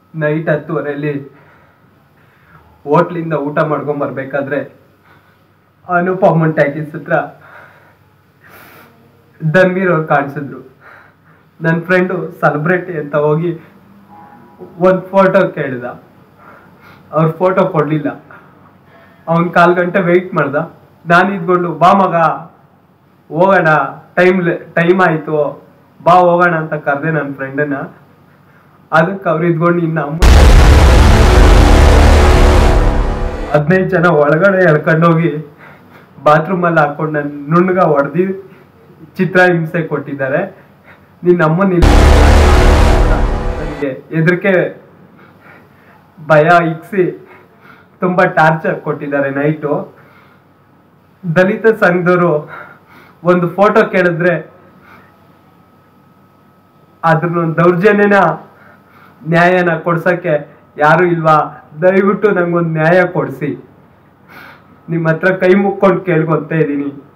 night ಹತ್ತುವರೆಯಲ್ಲಿ ಹೋಟ್ಲಿಂದ ಊಟ ಮಾಡ್ಕೊಂಡ್ ಬರ್ಬೇಕಾದ್ರೆ ಅನುಪಮನ್ ಟ್ಯಾಕಿಸ್ ಹತ್ರ ಧನ್ವೀರ್ ಅವ್ರು ಕಾಣಿಸಿದ್ರು ನನ್ನ ಫ್ರೆಂಡು ಸೆಲೆಬ್ರಿಟಿ ಅಂತ ಹೋಗಿ ಒಂದು ಫೋಟೋ ಕೇಳಿದ ಅವ್ರ ಫೋಟೋ ಕೊಡ್ಲಿಲ್ಲ ಅವನ್ ಕಾಲ್ ಗಂಟೆ ವೆಯ್ಟ್ ಮಾಡ್ದ ನಾನು ಇದ್ಕೊಂಡು ಬಾ ಮಗ ಹೋಗೋಣ ಟೈಮ್ ಟೈಮ್ ಆಯ್ತು ಬಾ ಹೋಗೋಣ ಅಂತ ಕರೆದೆ ನನ್ನ ಫ್ರೆಂಡನ್ನ ಅದಕ್ಕೆ ಅವ್ರು ಇದ್ಕೊಂಡು ಇನ್ನು ಅಮ್ಮ ಹದಿನೈದು ಜನ ಒಳಗಡೆ ಎಳ್ಕೊಂಡೋಗಿ ಬಾತ್ರೂಮಲ್ಲಿ ಹಾಕೊಂಡು ನನ್ನ ನುಣ್ಣಗ ಹೊಡೆದಿ ಚಿತ್ರ ಹಿಂಸೆ ಕೊಟ್ಟಿದ್ದಾರೆ ನಿನ್ನ ಅಮ್ಮನ ಇಲ್ಲಿ ನನಗೆ ಹೆದರಿಕೆ ಭಯ ಇಕ್ಸಿ ತುಂಬಾ ಟಾರ್ಚರ್ ಕೊಟ್ಟಿದ್ದಾರೆ ನೈಟು ದಲಿತ ಸಂಘದವರು ಒಂದು ಫೋಟೋ ಕೇಳಿದ್ರೆ ಅದ್ರ ದೌರ್ಜನ್ಯನ ನ್ಯಾಯನ ಕೊಡ್ಸಕ್ಕೆ ಯಾರು ಇಲ್ವಾ ದಯವಿಟ್ಟು ನಂಗೊಂದು ನ್ಯಾಯ ಕೊಡಿಸಿ ನಿಮ್ಮ ಹತ್ರ ಕೈ ಮುಕ್ಕೊಂಡು ಕೇಳ್ಕೊಂತ ಇದ್ದೀನಿ